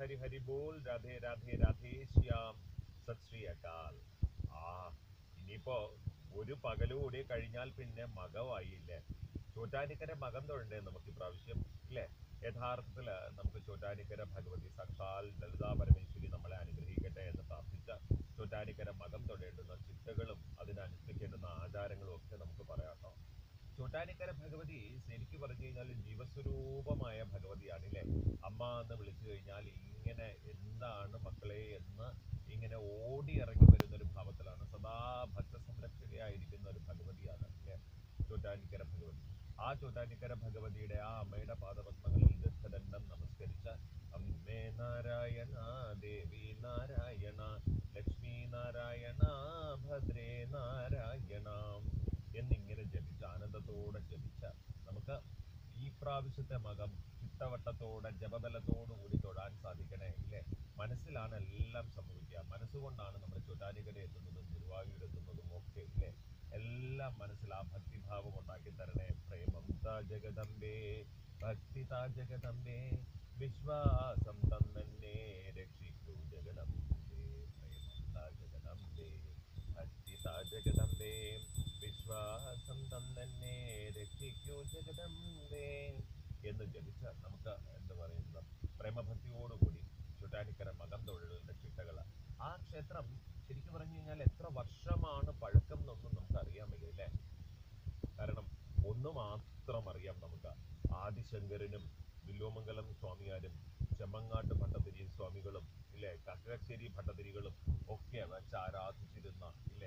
ഹരി ഹരി ബോൾ രാധേ രാധേ രാധേ ശ്യാം സത് ശ്രീ അകാൽ ആ ഇനിയിപ്പോ ഒരു പകലുകൂടി കഴിഞ്ഞാൽ പിന്നെ മകവായില്ലേ ചോറ്റാനിക്കര മകം തൊഴണ്ടേ നമുക്ക് ഇപ്രാവശ്യം ഇല്ലേ യഥാർത്ഥത്തില് നമുക്ക് ചോറ്റാനിക്കര ഭഗവതി സാക്ഷാൽ ലളിതാ പരമേശ്വരി നമ്മളെ അനുഗ്രഹിക്കട്ടെ എന്ന് പ്രാർത്ഥിച്ച ചോറ്റാനിക്കര മകം തൊഴേണ്ടുന്ന ചിട്ടകളും അതിനനുഷ്ഠിക്കേണ്ടുന്ന ആചാരങ്ങളും ഒക്കെ നമുക്ക് പറയാം കേട്ടോ ചോറ്റാനിക്കര ഭഗവതി ശരിക്കും പറഞ്ഞു കഴിഞ്ഞാൽ ജീവസ്വരൂപമായ ഭഗവതിയാണ് ഇല്ലേ അമ്മ എന്ന് വിളിച്ചു കഴിഞ്ഞാൽ ഇങ്ങനെ എന്താണ് മക്കളെ എന്ന് ഇങ്ങനെ ഓടി ഇറങ്ങി വരുന്ന ഒരു ഭാവത്തിലാണ് സദാ ഭക്തസംരക്ഷകയായിരിക്കുന്ന ഒരു ഭഗവതിയാണ് അല്ലേ ചോറ്റാനിക്കര ഭഗവതി ആ ചോറ്റാനിക്കര ഭഗവതിയുടെ ആ അമ്മയുടെ പാദപത്മങ്ങളിൽ ദീർഘദണ്ഡം നമസ്കരിച്ച അമ്മേ നാരായണ ദേവി നാരായണ ലക്ഷ്മി നാരായണ ഭദ്രേ നാരായണ എന്നിങ്ങനെ ജപിച്ച ആനന്ദത്തോടെ ജപിച്ച നമുക്ക് ഈ പ്രാവശ്യത്തെ മകം ചിട്ടവട്ടത്തോടെ ജപബലത്തോടു കൂടി തൊഴാൻ സാധിക്കണേ ഇല്ലേ മനസ്സിലാണ് എല്ലാം സംഭവിക്കുക മനസ്സുകൊണ്ടാണ് നമ്മൾ ചൊട്ടാനിക്കര എത്തുന്നതും ഗുരുവായൂർ എത്തുന്നതും ഒക്കെ ഇല്ലേ എല്ലാം മനസ്സിൽ ആ ഭക്തിഭാവം ഉണ്ടാക്കി തരണേ പ്രേമം താ ജഗദംബേ ഭക്തി താ ജഗദംബേ വിശ്വാസം തന്നെ രക്ഷിക്കൂ ജഗദംബേ പ്രേമം താ ജഗദംബേ ഭക്തി താ ജഗദംബേ വിശ്വാസം തന്നെ രക്ഷിക്കൂ ജഗദംബേ എന്ന് ജപിച്ച നമുക്ക് എന്താ പറയുന്നത് പ്രേമഭക്തിയോടുകൂടി ചുറ്റാനിക്കര മകം തൊഴിലുകളുടെ ചിട്ടകൾ ആ ക്ഷേത്രം ശരിക്കും പറഞ്ഞു കഴിഞ്ഞാൽ എത്ര വർഷമാണ് പഴക്കം എന്നൊന്നും നമുക്ക് അറിയാൻ വയ്യ അല്ലേ കാരണം ഒന്ന് മാത്രം അറിയാം നമുക്ക് ആദിശങ്കരനും വില്ലോമംഗലം സ്വാമിയാരും ചെമ്മങ്ങാട്ട് ഭട്ടതിരി സ്വാമികളും ഇല്ലേ കക്കശ്ശേരി ഭട്ടതിരികളും ഒക്കെ വെച്ച് ആരാധിച്ചിരുന്ന ഇല്ലേ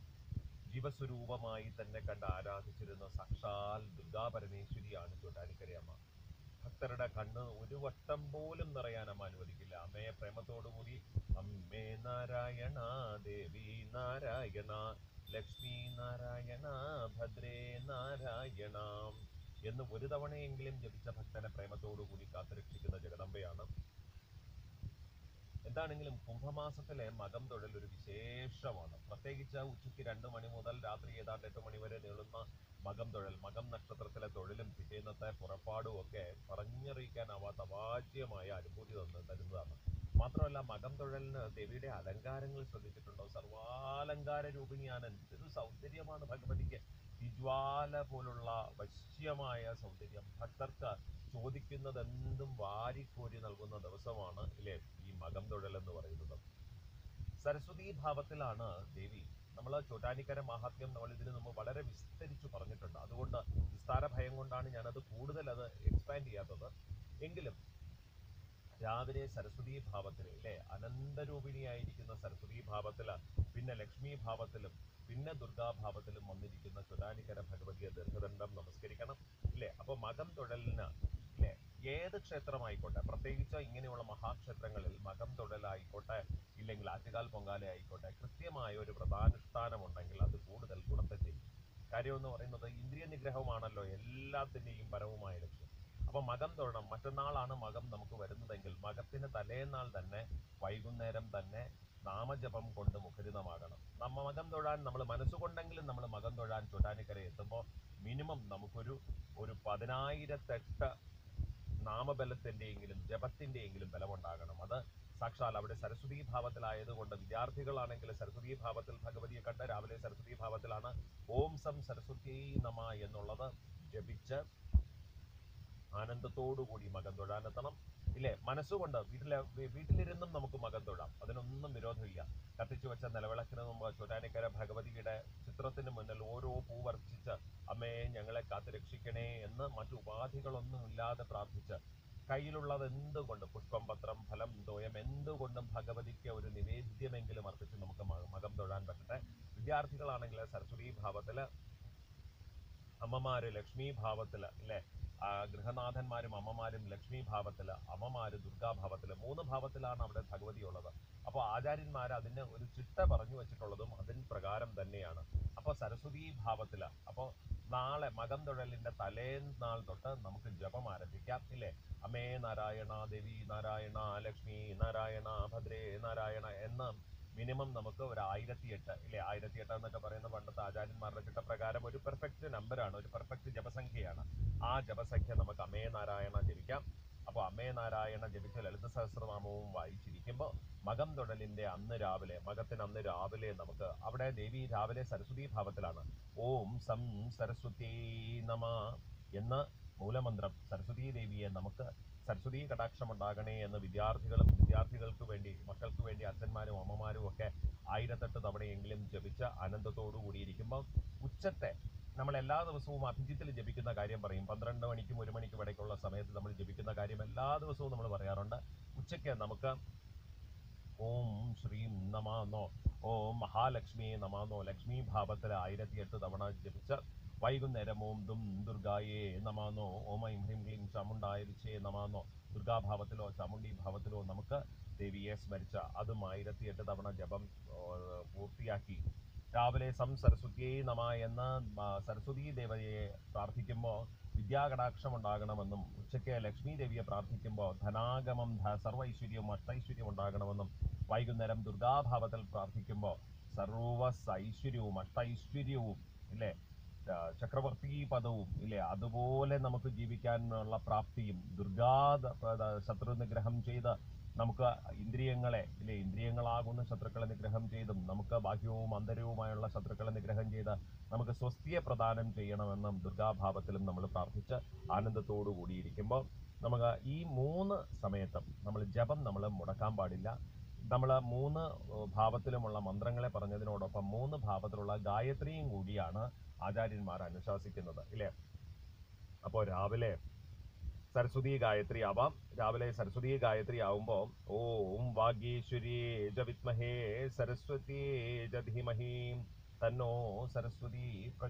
ജീവസ്വരൂപമായി തന്നെ കണ്ട് ആരാധിച്ചിരുന്ന സാക്ഷാൽ ദുർഗാ പരമേശ്വരിയാണ് ചൂട്ടാനിക്കരയമ്മ ഭക്തരുടെ കണ്ണ് ഒരു വട്ടം പോലും നിറയാൻ അമ്മ അനുവദിക്കില്ല അമ്മയെ പ്രേമത്തോടുകൂടി അമ്മേ നാരായണ ദേവി നാരായണ ലക്ഷ്മി നാരായണ ഭദ്രേ നാരായണ എന്ന് ഒരു തവണയെങ്കിലും ജപിച്ച ഭക്തനെ പ്രേമത്തോടുകൂടി കാത്തുരക്ഷിക്കുന്ന ജഗദമ്പയാണ് എന്താണെങ്കിലും കുംഭമാസത്തിലെ മകം തൊഴൽ ഒരു വിശേഷമാണ് പ്രത്യേകിച്ച് ഉച്ചയ്ക്ക് രണ്ട് മണി മുതൽ രാത്രി ഏതാണ്ട് എട്ട് മണി വരെ നീളുന്ന മകം തൊഴൽ മകം നക്ഷത്രത്തിലെ തൊഴിലും പിറ്റേന്നത്തെ പുറപ്പാടും ഒക്കെ പറഞ്ഞറിയിക്കാനാവാത്ത അവാച്യമായ അനുഭൂതി തന്ന് തരുന്നതാണ് മാത്രമല്ല മകം തൊഴലിന് ദേവിയുടെ അലങ്കാരങ്ങൾ ശ്രദ്ധിച്ചിട്ടുണ്ടോ സർവാലങ്കാര രൂപിണിയാണ് എന്തൊരു സൗന്ദര്യമാണ് ഭഗവതിക്ക് തിജ്വാല പോലുള്ള വശ്യമായ സൗന്ദര്യം ഭക്തർക്ക് ചോദിക്കുന്നത് എന്തും വാരിക്കോരി നൽകുന്ന ദിവസമാണ് ഇല്ലേ ഈ മകം തൊഴൽ എന്ന് പറയുന്നത് സരസ്വതി ഭാവത്തിലാണ് ദേവി നമ്മൾ ചോറ്റാനിക്കര മഹാത്മ്യം നമ്മൾ ഇതിന് മുമ്പ് വളരെ വിസ്തരിച്ചു പറഞ്ഞിട്ടുണ്ട് അതുകൊണ്ട് വിസ്താര ഭയം കൊണ്ടാണ് ഞാനത് കൂടുതൽ അത് എക്സ്പാൻഡ് ചെയ്യാത്തത് എങ്കിലും രാവിലെ സരസ്വതി ഭാവത്തിൽ അല്ലേ അനന്തരൂപിണിയായിരിക്കുന്ന സരസ്വതി ഭാവത്തില് പിന്നെ ലക്ഷ്മി ഭാവത്തിലും പിന്നെ ദുർഗാഭാവത്തിലും വന്നിരിക്കുന്ന ചുരാനിക്കര ഭഗവതിയെ ദീർഘദണ്ഡം നമസ്കരിക്കണം ഇല്ലേ അപ്പൊ മകം തൊഴലിന് ഇല്ലേ ഏത് ക്ഷേത്രമായിക്കോട്ടെ പ്രത്യേകിച്ച് ഇങ്ങനെയുള്ള മഹാക്ഷേത്രങ്ങളിൽ മകം തൊഴലായിക്കോട്ടെ ഇല്ലെങ്കിൽ ആറ്റുകാൽ പൊങ്കാല ആയിക്കോട്ടെ കൃത്യമായ ഒരു വ്രതാനുഷ്ഠാനം ഉണ്ടെങ്കിൽ അത് കൂടുതൽ ഗുണത്തെ ചെയ്യും കാര്യം എന്ന് പറയുന്നത് ഇന്ദ്രിയ നിഗ്രഹമാണല്ലോ എല്ലാത്തിന്റെയും പരവുമായ ലക്ഷ്യം അപ്പൊ മകം തൊഴണം മറ്റന്നാളാണ് മകം നമുക്ക് വരുന്നതെങ്കിൽ മകത്തിന് തലേന്നാൾ തന്നെ വൈകുന്നേരം തന്നെ നാമജപം കൊണ്ട് മുഖരിതമാകണം നമ്മ മകം തൊഴാൻ നമ്മൾ മനസ്സുകൊണ്ടെങ്കിലും നമ്മൾ മകം തൊഴാൻ ചൊട്ടാനിക്കര എത്തുമ്പോൾ മിനിമം നമുക്കൊരു ഒരു പതിനായിരത്തെട്ട് നാമബലത്തിന്റെയെങ്കിലും ജപത്തിന്റെയെങ്കിലും ബലമുണ്ടാകണം അത് സാക്ഷാൽ അവിടെ സരസ്വതി ഭാവത്തിലായതുകൊണ്ട് വിദ്യാർത്ഥികളാണെങ്കിൽ സരസ്വതി ഭാവത്തിൽ ഭഗവതിയെ കണ്ട് രാവിലെ സരസ്വതി ഭാവത്തിലാണ് ഓം സം സരസ്വതി നമ എന്നുള്ളത് ജപിച്ച് ആനന്ദത്തോടുകൂടി മകം തൊഴാനെത്തണം ഇല്ലേ മനസ്സുകൊണ്ട് വീട്ടിലെ വീ- വീട്ടിലിരുന്നും നമുക്ക് മകം തൊഴാം അതിനൊന്നും വിരോധമില്ല കത്തിച്ചു വെച്ച നിലവിളക്കിന് മുമ്പ് ചൊരാനിക്കര ഭഗവതിയുടെ ചിത്രത്തിന് മുന്നിൽ ഓരോ പൂ വർഷിച്ച് അമ്മയെ ഞങ്ങളെ കാത്തു രക്ഷിക്കണേ എന്ന് മറ്റു ഉപാധികളൊന്നും ഇല്ലാതെ പ്രാർത്ഥിച്ച് കയ്യിലുള്ളത് എന്തുകൊണ്ട് പുഷ്പം പത്രം ഫലം തോയം എന്തുകൊണ്ടും ഭഗവതിക്ക് ഒരു നിവേദ്യമെങ്കിലും അർപ്പിച്ച് നമുക്ക് മ- മകം തൊഴാൻ പറ്റട്ടെ വിദ്യാർത്ഥികളാണെങ്കിൽ സരസ്വതി ഭാവത്തില് അമ്മമാര് ലക്ഷ്മി ഭാവത്തില് ഇല്ലേ ആ ഗൃഹനാഥന്മാരും അമ്മമാരും ലക്ഷ്മി ഭാവത്തില് അമ്മമാര് ദുർഗാഭാവത്തില് മൂന്ന് ഭാവത്തിലാണ് അവിടെ ഭഗവതി ഉള്ളത് അപ്പോൾ ആചാര്യന്മാർ അതിന് ഒരു ചിട്ട പറഞ്ഞു വെച്ചിട്ടുള്ളതും അതിന് പ്രകാരം തന്നെയാണ് അപ്പോൾ സരസ്വതി ഭാവത്തില് അപ്പോൾ നാളെ മകം തൊഴലിന്റെ തലേന്നാൾ തൊട്ട് നമുക്ക് ജപം ആരംഭിക്കാം ഇല്ലേ അമ്മേ നാരായണ ദേവി നാരായണ ലക്ഷ്മി നാരായണ ഭദ്രേ നാരായണ എന്ന് മിനിമം നമുക്ക് ഒരു ആയിരത്തി എട്ട് ഇല്ലേ ആയിരത്തി എട്ട് എന്നൊക്കെ പറയുന്ന പണ്ടത്തെ ആചാര്യന്മാരുടെ ചിട്ടപ്രകാരം ഒരു പെർഫെക്റ്റ് നമ്പറാണ് ഒരു പെർഫെക്റ്റ് ജപസംഖ്യയാണ് ആ ജപസംഖ്യ നമുക്ക് അമേ നാരായണ ജപിക്കാം അപ്പോൾ അമ്മേ നാരായണ ജപിച്ച ലളിത സഹസ്രനാമവും വായിച്ചിരിക്കുമ്പോൾ മകം തൊടലിന്റെ അന്ന് രാവിലെ മകത്തിന് അന്ന് രാവിലെ നമുക്ക് അവിടെ ദേവി രാവിലെ സരസ്വതി ഭാവത്തിലാണ് ഓം സം സരസ്വതി നമ എന്ന മൂലമന്ത്രം സരസ്വതി ദേവിയെ നമുക്ക് സരസ്വതി കടാക്ഷം ഉണ്ടാകണേ എന്ന് വിദ്യാർത്ഥികളും വിദ്യാർത്ഥികൾക്ക് വേണ്ടി മക്കൾക്ക് വേണ്ടി അച്ഛന്മാരും അമ്മമാരും ഒക്കെ ആയിരത്തെട്ട് തവണയെങ്കിലും ജപിച്ച ആനന്ദത്തോടു കൂടിയിരിക്കുമ്പോൾ ഉച്ചത്തെ നമ്മൾ എല്ലാ ദിവസവും അഭിജിത്തിൽ ജപിക്കുന്ന കാര്യം പറയും പന്ത്രണ്ട് മണിക്കും ഒരു മണിക്കും ഇടയ്ക്കുള്ള സമയത്ത് നമ്മൾ ജപിക്കുന്ന കാര്യം എല്ലാ ദിവസവും നമ്മൾ പറയാറുണ്ട് ഉച്ചയ്ക്ക് നമുക്ക് ഓം ശ്രീം നമാന്നോ ഓം മഹാലക്ഷ്മി നമാന്നോ ലക്ഷ്മി ഭാവത്തിൽ ആയിരത്തി എട്ട് തവണ ജപിച്ച് വൈകുന്നേരം ഓം ദും ദുർഗായേ നമാന്നോ ഓം ഐം ഹ്രീം ക്ലീം ചാമുണ്ടായിരിച്ചേ നമാന്നോ ദുർഗാഭാവത്തിലോ ചാമുണ്ടി ഭാവത്തിലോ നമുക്ക് ദേവിയെ സ്മരിച്ച അതും ആയിരത്തി എട്ട് തവണ ജപം ഓ, പൂർത്തിയാക്കി രാവിലെ സം സരസ്വതിയെ നമ എന്ന ആ, സരസ്വതി ദേവതയെ പ്രാർത്ഥിക്കുമ്പോൾ വിദ്യാകടാക്ഷം ഉണ്ടാകണമെന്നും ഉച്ചയ്ക്ക് ലക്ഷ്മി ദേവിയെ പ്രാർത്ഥിക്കുമ്പോൾ ധനാഗമം ധ സർവ ഐശ്വര്യവും അഷ്ടൈശ്വര്യവും ഉണ്ടാകണമെന്നും വൈകുന്നേരം ദുർഗാഭാവത്തിൽ പ്രാർത്ഥിക്കുമ്പോൾ സർവ ഐശ്വര്യവും അഷ്ടൈശ്വര്യവും ഇല്ലേ ആ, ചക്രവർത്തി പദവും ഇല്ലേ അതുപോലെ നമുക്ക് ജീവിക്കാനുള്ള പ്രാപ്തിയും ദുർഗാ ദ- ദ- ശത്രു നിഗ്രഹം ചെയ്ത് നമുക്ക് ഇന്ദ്രിയങ്ങളെ ഇല്ലേ ഇന്ദ്രിയങ്ങളാകുന്ന ശത്രുക്കളെ നിഗ്രഹം ചെയ്തും നമുക്ക് ബാഹ്യവും അന്തരവുമായുള്ള ശത്രുക്കളെ നിഗ്രഹം ചെയ്ത് നമുക്ക് സ്വസ്തിയെ പ്രദാനം ചെയ്യണമെന്നും ദുർഗാഭാവത്തിലും നമ്മൾ പ്രാർത്ഥിച്ച് ആനന്ദത്തോടു കൂടിയിരിക്കുമ്പോൾ നമുക്ക് ഈ മൂന്ന് സമയത്തും നമ്മൾ ജപം നമ്മൾ മുടക്കാൻ പാടില്ല നമ്മൾ മൂന്ന് ഏഹ്, ഭാവത്തിലുമുള്ള മന്ത്രങ്ങളെ പറഞ്ഞതിനോടൊപ്പം മൂന്ന് ഭാവത്തിലുള്ള ഗായത്രിയും കൂടിയാണ് ആചാര്യന്മാർ അനുശാസിക്കുന്നത് ഇല്ലേ അപ്പോൾ രാവിലെ സരസ്വതി ഗായത്രി ആവാം രാവിലെ സരസ്വതി ഗായത്രി ആവുമ്പോൾ ഓം വാഗീശ്വരി ജ വിദ്മഹേ സരസ്വതി ജ ധീമഹി തന്നോ സരസ്വതി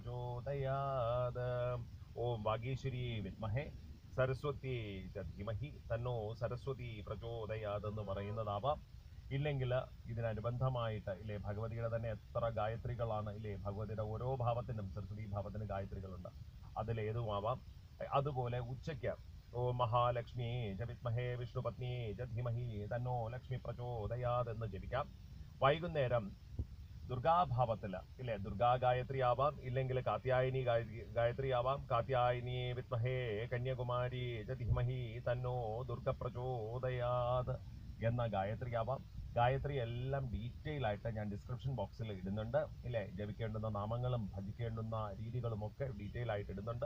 പ്രചോദയാത് ഓം വാഗീശ്വരി വിദ്മഹേ സരസ്വതി ച ധീമഹി തന്നോ സരസ്വതി പ്രചോദയാത് എന്ന് പറയുന്നതാവാം ഇല്ലെങ്കിൽ ഇതിനനുബന്ധമായിട്ട് ഇല്ലേ ഭഗവതിയുടെ തന്നെ എത്ര ഗായത്രികളാണ് ഇല്ലേ ഭഗവതിയുടെ ഓരോ ഭാവത്തിനും സരസ്വതി ഭാവത്തിന് ഗായത്രികളുണ്ട് അതിലേതുമാവാം അതുപോലെ ഉച്ചയ്ക്ക് ഓ മഹാലക്ഷ്മി ജപിത്മഹേ വിഷ്ണുപത്നി ജധീമഹി തന്നോ ലക്ഷ്മി പ്രചോദയാത് എന്ന് ജപിക്കാം വൈകുന്നേരം ദുർഗാഭാവത്തില് ഇല്ലേ ദുർഗാ ഗായത്രി ആവാം ഇല്ലെങ്കിൽ കാത്യായനി ഗായ- ഗായത്രി ആവാം കാത്യായനി വിത്മഹേ കന്യാകുമാരി ജധിമഹി തന്നോ ദുർഗ പ്രചോദയാത് എന്ന ഗായത്രി ആവാം ഗായത്രി എല്ലാം ഡീറ്റെയിൽ ആയിട്ട് ഞാൻ ഡിസ്ക്രിപ്ഷൻ ബോക്സിൽ ഇടുന്നുണ്ട് ഇല്ലേ ജപിക്കേണ്ടുന്ന നാമങ്ങളും ഭജിക്കേണ്ടുന്ന രീതികളും ഒക്കെ ഡീറ്റെയിൽ ആയിട്ട് ഇടുന്നുണ്ട്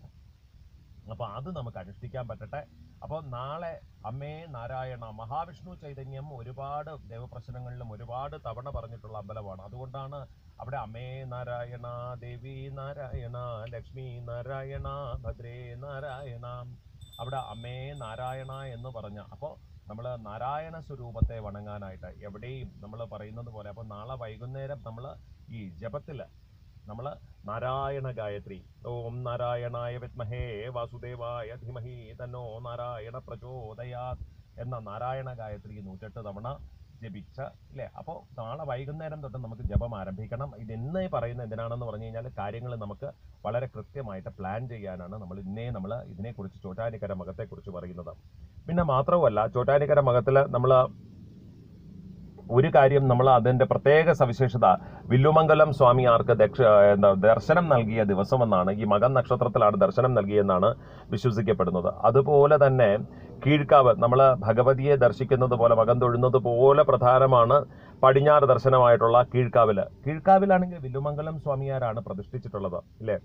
അപ്പൊ അത് നമുക്ക് അനുഷ്ഠിക്കാൻ പറ്റട്ടെ അപ്പോൾ നാളെ അമ്മേ നാരായണ മഹാവിഷ്ണു ചൈതന്യം ഒരുപാട് ദേവപ്രശ്നങ്ങളിലും ഒരുപാട് തവണ പറഞ്ഞിട്ടുള്ള അമ്പലമാണ് അതുകൊണ്ടാണ് അവിടെ അമ്മേ നാരായണ ദേവി നാരായണ ലക്ഷ്മി നാരായണ ഭദ്രേ നാരായണ അവിടെ അമ്മേ നാരായണ എന്ന് പറഞ്ഞ അപ്പോൾ നമ്മൾ നാരായണ സ്വരൂപത്തെ വണങ്ങാനായിട്ട് എവിടെയും നമ്മൾ പറയുന്നത് പോലെ അപ്പോൾ നാളെ വൈകുന്നേരം നമ്മൾ ഈ ജപത്തിൽ നമ്മൾ നാരായണ ഗായത്രി ഓം നാരായണായ വിദ്മഹേ വാസുദേവായ ധീമഹി തന്നോ നാരായണ പ്രചോദയാത് എന്ന നാരായണ ഗായത്രി നൂറ്റെട്ട് തവണ ജപിച്ച അല്ലേ അപ്പോൾ നാളെ വൈകുന്നേരം തൊട്ട് നമുക്ക് ജപം ആരംഭിക്കണം ഇത് ഇന്നേ പറയുന്നത് എന്തിനാണെന്ന് പറഞ്ഞു കഴിഞ്ഞാൽ കാര്യങ്ങൾ നമുക്ക് വളരെ കൃത്യമായിട്ട് പ്ലാൻ ചെയ്യാനാണ് നമ്മൾ ഇന്നേ നമ്മൾ ഇതിനെക്കുറിച്ച് ചോറ്റാനിക്കര മകത്തെക്കുറിച്ച് പറയുന്നത് പിന്നെ മാത്രവുമല്ല ചോറ്റാനിക്കര മകത്തിൽ നമ്മൾ ഒരു കാര്യം നമ്മൾ അതിന്റെ പ്രത്യേക സവിശേഷത വില്ലുമംഗലം സ്വാമിയാർക്ക് ദക്ഷ എന്താ ദർശനം നൽകിയ ദിവസമെന്നാണ് ഈ മകൻ നക്ഷത്രത്തിലാണ് ദർശനം നൽകിയെന്നാണ് വിശ്വസിക്കപ്പെടുന്നത് അതുപോലെ തന്നെ കീഴ്ക്കാവ് നമ്മൾ ഭഗവതിയെ ദർശിക്കുന്നത് പോലെ മകൻ തൊഴുന്നത് പോലെ പ്രധാനമാണ് പടിഞ്ഞാറ് ദർശനമായിട്ടുള്ള കീഴ്ക്കാവില് കീഴ്ക്കാവിലാണെങ്കിൽ വില്ലുമംഗലം സ്വാമിയാരാണ് പ്രതിഷ്ഠിച്ചിട്ടുള്ളത് ഇല്ലേ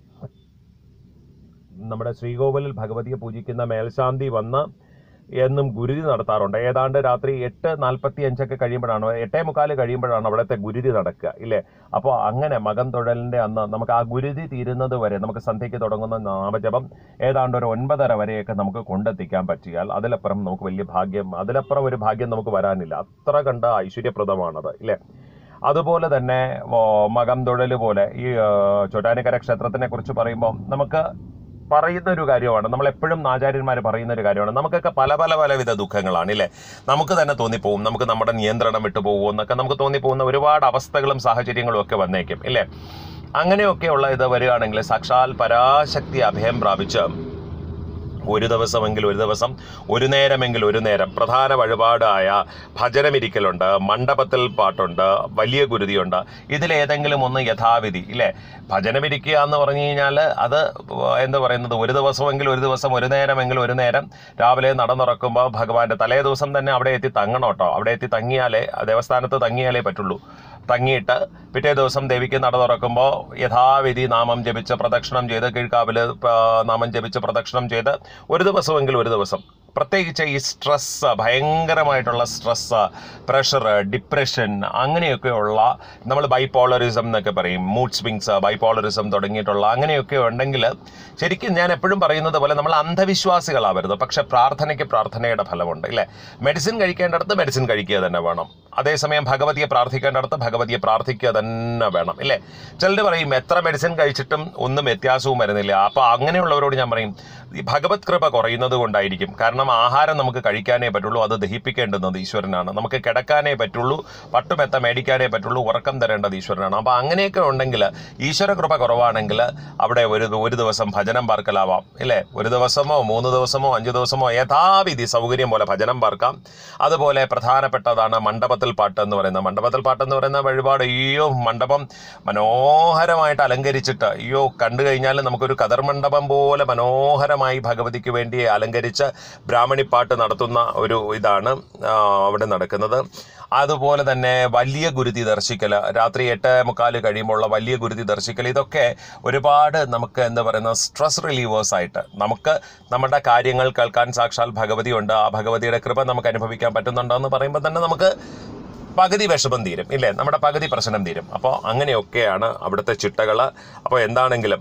നമ്മുടെ ശ്രീകോവിലിൽ ഭഗവതിയെ പൂജിക്കുന്ന മേൽശാന്തി വന്ന് എന്നും ഗുരുതി നടത്താറുണ്ട് ഏതാണ്ട് രാത്രി എട്ട് നാൽപ്പത്തി അഞ്ചൊക്കെ കഴിയുമ്പോഴാണ് എട്ടേ മുക്കാല് കഴിയുമ്പോഴാണ് അവിടുത്തെ ഗുരുതി നടക്കുക ഇല്ലേ അപ്പോൾ അങ്ങനെ മകം തൊഴലിന്റെ അന്ന് നമുക്ക് ആ ഗുരുതി തീരുന്നത് വരെ നമുക്ക് സന്ധ്യയ്ക്ക് തുടങ്ങുന്ന നാമജപം ഏതാണ്ട് ഒരു ഒൻപതര വരെയൊക്കെ നമുക്ക് കൊണ്ടെത്തിക്കാൻ പറ്റിയാൽ അതിലപ്പുറം നമുക്ക് വലിയ ഭാഗ്യം അതിലപ്പുറം ഒരു ഭാഗ്യം നമുക്ക് വരാനില്ല അത്ര കണ്ട ഐശ്വര്യപ്രദമാണത് ഇല്ലേ അതുപോലെ തന്നെ ഓ, മകം തൊഴൽ പോലെ ഈ ആ, ചോറ്റാനിക്കര ക്ഷേത്രത്തിനെ കുറിച്ച് പറയുമ്പോൾ നമുക്ക് പറയുന്ന ഒരു കാര്യമാണ് നമ്മൾ എപ്പോഴും ആചാര്യന്മാർ പറയുന്ന ഒരു കാര്യമാണ് നമുക്കൊക്കെ പല പല പലവിധ ദുഃഖങ്ങളാണ് ഇല്ലേ നമുക്ക് തന്നെ തോന്നിപ്പോവും നമുക്ക് നമ്മുടെ നിയന്ത്രണം വിട്ടു പോകും എന്നൊക്കെ നമുക്ക് തോന്നിപ്പോകുന്ന ഒരുപാട് അവസ്ഥകളും സാഹചര്യങ്ങളും ഒക്കെ വന്നേക്കും ഇല്ലേ അങ്ങനെയൊക്കെയുള്ള ഇത് വരികയാണെങ്കിൽ സാക്ഷാൽ പരാശക്തി അഭയം പ്രാപിച്ച് ഒരു ദിവസമെങ്കിൽ ഒരു ദിവസം ഒരു നേരമെങ്കിൽ ഒരു നേരം പ്രധാന വഴിപാടായ ഭജനമിരിക്കലുണ്ട് മണ്ഡപത്തിൽ പാട്ടുണ്ട് വലിയ ഗുരുതിയുണ്ട് ഇതിലേതെങ്കിലും ഒന്ന് യഥാവിധി ഇല്ലേ ഭജനമിരിക്കുക എന്ന് പറഞ്ഞു കഴിഞ്ഞാൽ അത് എന്താ പറയുന്നത് ഒരു ദിവസമെങ്കിൽ ഒരു ദിവസം ഒരു നേരമെങ്കിൽ ഒരു നേരം രാവിലെ നട തുറക്കുമ്പോൾ ഭഗവാന്റെ തലേ ദിവസം തന്നെ അവിടെ എത്തി തങ്ങണം കേട്ടോ അവിടെ എത്തി തങ്ങിയാലേ ദേവസ്ഥാനത്ത് തങ്ങിയാലേ പറ്റുള്ളൂ തങ്ങിയിട്ട് പിറ്റേ ദിവസം ദേവിക്ക് നട തുറക്കുമ്പോൾ യഥാവിധി നാമം ജപിച്ച് പ്രദക്ഷിണം ചെയ്ത് കീഴ്ക്കാവിൽ നാമം ജപിച്ച് പ്രദക്ഷിണം ചെയ്ത് ഒരു ദിവസമെങ്കിൽ ഒരു ദിവസം പ്രത്യേകിച്ച് ഈ സ്ട്രെസ് ഭയങ്കരമായിട്ടുള്ള സ്ട്രെസ് പ്രഷർ ഡിപ്രഷൻ അങ്ങനെയൊക്കെയുള്ള നമ്മൾ ബൈപോളറിസം എന്നൊക്കെ പറയും മൂഡ് സ്വിങ്സ് ബൈപോളറിസം തുടങ്ങിയിട്ടുള്ള അങ്ങനെയൊക്കെ ഉണ്ടെങ്കിൽ ശരിക്കും ഞാൻ എപ്പോഴും പറയുന്നത് പോലെ നമ്മൾ അന്ധവിശ്വാസികളാവരുത് പക്ഷെ പ്രാർത്ഥനയ്ക്ക് പ്രാർത്ഥനയുടെ ഫലമുണ്ട് ഇല്ലേ മെഡിസിൻ കഴിക്കേണ്ടടുത്ത് മെഡിസിൻ കഴിക്കുക തന്നെ വേണം അതേസമയം ഭഗവതിയെ പ്രാർത്ഥിക്കേണ്ടടുത്ത് ഭഗവതിയെ പ്രാർത്ഥിക്കുക തന്നെ വേണം ഇല്ലേ ചിലർ പറയും എത്ര മെഡിസിൻ കഴിച്ചിട്ടും ഒന്നും വ്യത്യാസവും വരുന്നില്ല അപ്പോൾ അങ്ങനെയുള്ളവരോട് ഞാൻ പറയും ഈ ഭഗവത് കൃപ കുറയുന്നത് കൊണ്ടായിരിക്കും കാരണം ആഹാരം നമുക്ക് കഴിക്കാനേ പറ്റുള്ളൂ അത് ദഹിപ്പിക്കേണ്ടുന്നത് ഈശ്വരനാണ് നമുക്ക് കിടക്കാനേ പറ്റുള്ളൂ പട്ടുമെത്ത മേടിക്കാനേ പറ്റുള്ളൂ ഉറക്കം തരേണ്ടത് ഈശ്വരനാണ് അപ്പോൾ അങ്ങനെയൊക്കെ ഉണ്ടെങ്കിൽ ഈശ്വര കൃപ കുറവാണെങ്കിൽ അവിടെ ഒരു ഒരു ദിവസം ഭജനം പാർക്കലാവാം ഇല്ലേ ഒരു ദിവസമോ മൂന്ന് ദിവസമോ അഞ്ച് ദിവസമോ യഥാവിധി സൗകര്യം പോലെ ഭജനം പാർക്കാം അതുപോലെ പ്രധാനപ്പെട്ടതാണ് മണ്ഡപത്തിൽ പാട്ട് എന്ന് പറയുന്നത് മണ്ഡപത്തിൽ പാട്ട് എന്ന് പറയുന്ന വഴിപാട് അയ്യോ മണ്ഡപം മനോഹരമായിട്ട് അലങ്കരിച്ചിട്ട് അയ്യോ കണ്ടു കഴിഞ്ഞാൽ നമുക്കൊരു കതർ മണ്ഡപം പോലെ മനോഹരമായി ഭഗവതിക്ക് വേണ്ടി അലങ്കരിച്ച് ബ്രാഹ്മണിപ്പാട്ട് നടത്തുന്ന ഒരു ഇതാണ് ആ, അവിടെ നടക്കുന്നത് അതുപോലെ തന്നെ വലിയ ഗുരുതി ദർശിക്കൽ രാത്രി എട്ട് മുക്കാല് കഴിയുമ്പോഴുള്ള വലിയ ഗുരുതി ദർശിക്കൽ ഇതൊക്കെ ഒരുപാട് നമുക്ക് എന്താ പറയുന്ന സ്ട്രെസ് റിലീവേഴ്സ് ആയിട്ട് നമുക്ക് നമ്മുടെ കാര്യങ്ങൾ കേൾക്കാൻ സാക്ഷാൽ ഭഗവതി ഉണ്ട് ആ ഭഗവതിയുടെ കൃപ നമുക്ക് അനുഭവിക്കാൻ പറ്റുന്നുണ്ടോ എന്ന് പറയുമ്പോൾ തന്നെ നമുക്ക് പകുതി വിഷമം തീരും ഇല്ലേ നമ്മുടെ പകുതി പ്രശ്നം തീരും അപ്പോൾ അങ്ങനെയൊക്കെയാണ് അവിടുത്തെ ചിട്ടകൾ അപ്പോൾ എന്താണെങ്കിലും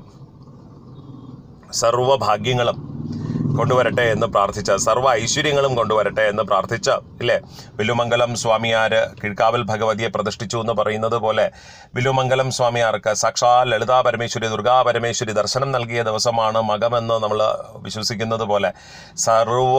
സർവ്വഭാഗ്യങ്ങളും കൊണ്ടുവരട്ടെ എന്ന് പ്രാർത്ഥിച്ച സർവ്വ ഐശ്വര്യങ്ങളും കൊണ്ടുവരട്ടെ എന്ന് പ്രാർത്ഥിച്ച ഇല്ലേ വിലുമംഗലം സ്വാമിയാര് കിഴ്ക്കാവൽ ഭഗവതിയെ പ്രതിഷ്ഠിച്ചു എന്ന് പറയുന്നത് പോലെ വിലുമംഗലം സ്വാമിയാർക്ക് സാക്ഷാൽ ലളിതാ പരമേശ്വരി ദുർഗാ പരമേശ്വരി ദർശനം നൽകിയ ദിവസമാണ് മകമെന്ന് നമ്മൾ വിശ്വസിക്കുന്നത് പോലെ സർവ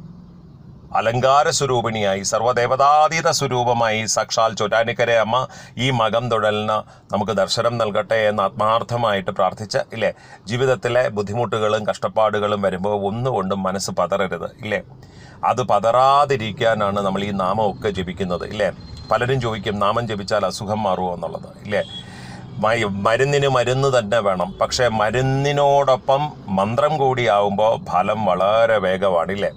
അലങ്കാര സ്വരൂപിണിയായി സർവ്വദേവതാതീത സ്വരൂപമായി സാക്ഷാൽ ചൊറ്റാനിക്കരെ അമ്മ ഈ മകം തൊഴലിന് നമുക്ക് ദർശനം നൽകട്ടെ എന്ന് ആത്മാർത്ഥമായിട്ട് പ്രാർത്ഥിച്ച് ഇല്ലേ ജീവിതത്തിലെ ബുദ്ധിമുട്ടുകളും കഷ്ടപ്പാടുകളും വരുമ്പോൾ ഒന്നുകൊണ്ടും മനസ്സ് പതറരുത് ഇല്ലേ അത് പതറാതിരിക്കാനാണ് നമ്മൾ ഈ നാമമൊക്കെ ജപിക്കുന്നത് ഇല്ലേ പലരും ചോദിക്കും നാമം ജപിച്ചാൽ അസുഖം മാറുമോ എന്നുള്ളത് ഇല്ലേ മ- മരുന്നിന് മരുന്ന് തന്നെ വേണം പക്ഷേ മരുന്നിനോടൊപ്പം മന്ത്രം കൂടിയാവുമ്പോൾ ഫലം വളരെ വേഗമാണ് ഇല്ലേ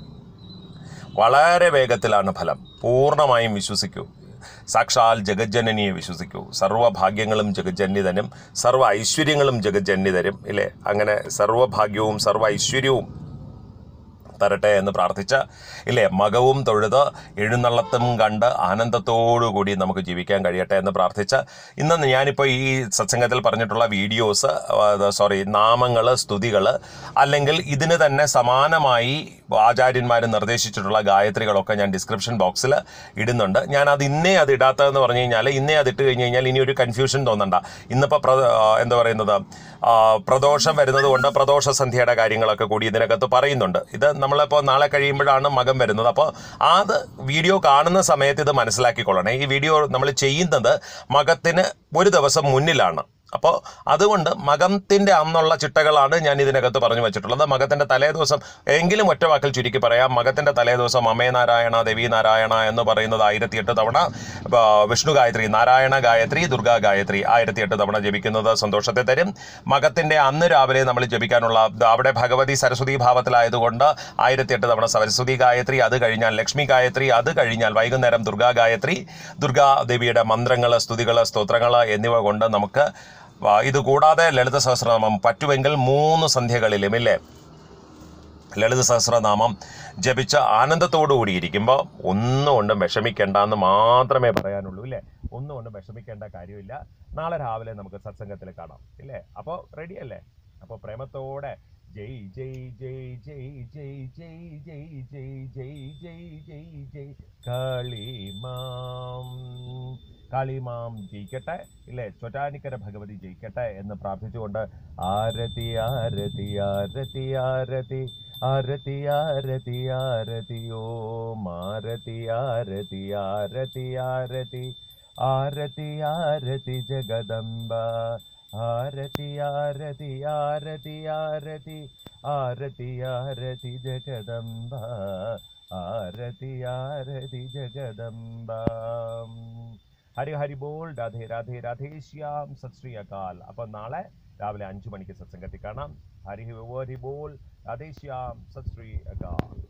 വളരെ വേഗത്തിലാണ് ഫലം പൂർണ്ണമായും വിശ്വസിക്കൂ സാക്ഷാൽ ജഗജ്ജനനിയെ വിശ്വസിക്കൂ സർവ്വഭാഗ്യങ്ങളും ജഗജ്ജന്യതനും സർവ്വ ഐശ്വര്യങ്ങളും ജഗജ്ജന്യതരും ഇല്ലേ അങ്ങനെ സർവ്വഭാഗ്യവും സർവ്വ ഐശ്വര്യവും തരട്ടെ എന്ന് പ്രാർത്ഥിച്ച് ഇല്ലേ മകവും തൊഴുത് എഴുന്നള്ളത്തും കണ്ട് ആനന്ദത്തോടുകൂടി നമുക്ക് ജീവിക്കാൻ കഴിയട്ടെ എന്ന് പ്രാർത്ഥിച്ച് ഇന്ന് ഞാനിപ്പോൾ ഈ സത്സംഗത്തിൽ പറഞ്ഞിട്ടുള്ള വീഡിയോസ് സോറി നാമങ്ങൾ സ്തുതികൾ അല്ലെങ്കിൽ ഇതിന് തന്നെ സമാനമായി ആചാര്യന്മാർ നിർദ്ദേശിച്ചിട്ടുള്ള ഗായത്രികളൊക്കെ ഞാൻ ഡിസ്ക്രിപ്ഷൻ ബോക്സിൽ ഇടുന്നുണ്ട് ഞാൻ അത് ഇന്നേ അത് ഇടാത്തതെന്ന് പറഞ്ഞു കഴിഞ്ഞാൽ ഇന്നേ അത് ഇട്ട് കഴിഞ്ഞ് കഴിഞ്ഞാൽ ഇനി ഒരു കൺഫ്യൂഷൻ തോന്നണ്ട ഇന്നിപ്പോൾ പ്ര ആ, എന്താ പറയുന്നത് ആ, പ്രദോഷം വരുന്നത് കൊണ്ട് പ്രദോഷ സന്ധ്യയുടെ കാര്യങ്ങളൊക്കെ കൂടി ഇതിനകത്ത് പറയുന്നുണ്ട് ഇത് നമ്മളിപ്പോൾ നാളെ കഴിയുമ്പോഴാണ് മകം വരുന്നത് അപ്പോൾ അത് വീഡിയോ കാണുന്ന സമയത്ത് ഇത് മനസ്സിലാക്കിക്കൊള്ളണേ ഈ വീഡിയോ നമ്മൾ ചെയ്യുന്നത് മകത്തിന് ഒരു ദിവസം മുന്നിലാണ് അപ്പോൾ അതുകൊണ്ട് മകത്തിൻ്റെ അന്നുള്ള ചിട്ടകളാണ് ഞാൻ ഇതിനകത്ത് പറഞ്ഞു വെച്ചിട്ടുള്ളത് മകത്തിൻ്റെ തലേ ദിവസം എങ്കിലും ഒറ്റ വാക്കിൽ ചുരുക്കി പറയാം മകത്തിൻ്റെ തലേ ദിവസം അമേ നാരായണ ദേവി നാരായണ എന്ന് പറയുന്നത് ആയിരത്തിയെട്ട് തവണ ആ, വിഷ്ണു ഗായത്രി നാരായണ ഗായത്രി ദുർഗാ ഗായത്രി ആയിരത്തിയെട്ട് തവണ ജപിക്കുന്നത് സന്തോഷത്തെ തരും മകത്തിൻ്റെ അന്ന് രാവിലെ നമ്മൾ ജപിക്കാനുള്ള അവിടെ ഭഗവതി സരസ്വതി ഭാവത്തിലായതുകൊണ്ട് ആയിരത്തിയെട്ട് തവണ സരസ്വതി ഗായത്രി അത് കഴിഞ്ഞാൽ ലക്ഷ്മി ഗായത്രി അത് കഴിഞ്ഞാൽ വൈകുന്നേരം ദുർഗാ ഗായത്രി ദുർഗാ ദേവിയുടെ മന്ത്രങ്ങൾ സ്തുതികൾ സ്തോത്രങ്ങൾ എന്നിവ കൊണ്ട് നമുക്ക് ആ, ഇത് കൂടാതെ ലളിത സഹസ്രനാമം പറ്റുമെങ്കിൽ മൂന്ന് സന്ധ്യകളിലും ഇല്ലേ ലളിത സഹസ്രനാമം ജപിച്ച ആനന്ദത്തോടു കൂടിയിരിക്കുമ്പോൾ ഒന്നുകൊണ്ടും വിഷമിക്കേണ്ട എന്ന് മാത്രമേ പറയാനുള്ളൂ ഇല്ലേ ഒന്നുകൊണ്ടും വിഷമിക്കേണ്ട കാര്യമില്ല നാളെ രാവിലെ നമുക്ക് സത്സംഗത്തിൽ കാണാം ഇല്ലേ അപ്പോൾ റെഡി അല്ലേ അപ്പോൾ പ്രേമത്തോടെ ജയ് ജയ് ജയ് ജയ് ജയ് ജയ് ജയ് ജയ് ജയ് ജയ് ജയ് ജയ് കളിമാം കാളിമാം ജയിക്കട്ടെ ഇല്ലേ ചൊറ്റാനിക്കര ഭഗവതി ജയിക്കട്ടെ എന്ന് പ്രാർത്ഥിച്ചുകൊണ്ട് ആരതി ആരതി ആരതി ആരതി ആരതി ആരതി ആരതി ഓം ആരതി ആരതി ആരതി ആരതി ആരതി ആരതി ജഗദംബ ആരതി ആരതി ആരതി ആരതി ആരതി ആരതി ജഗദംബ ആരതി ആരതി ജഗദംബ ഹരി ഹരി ബോൾ രാധേ രാധേ രാധേ ശ്യാം സത് ശ്രീ അകാൽ അപ്പൊ നാളെ രാവിലെ അഞ്ചു മണിക്ക് സത്സംഗത്തിൽ കാണാം ഹരി ഹരി ബോൾ രാധേ ശ്യാം സത് ശ്രീ അകാൽ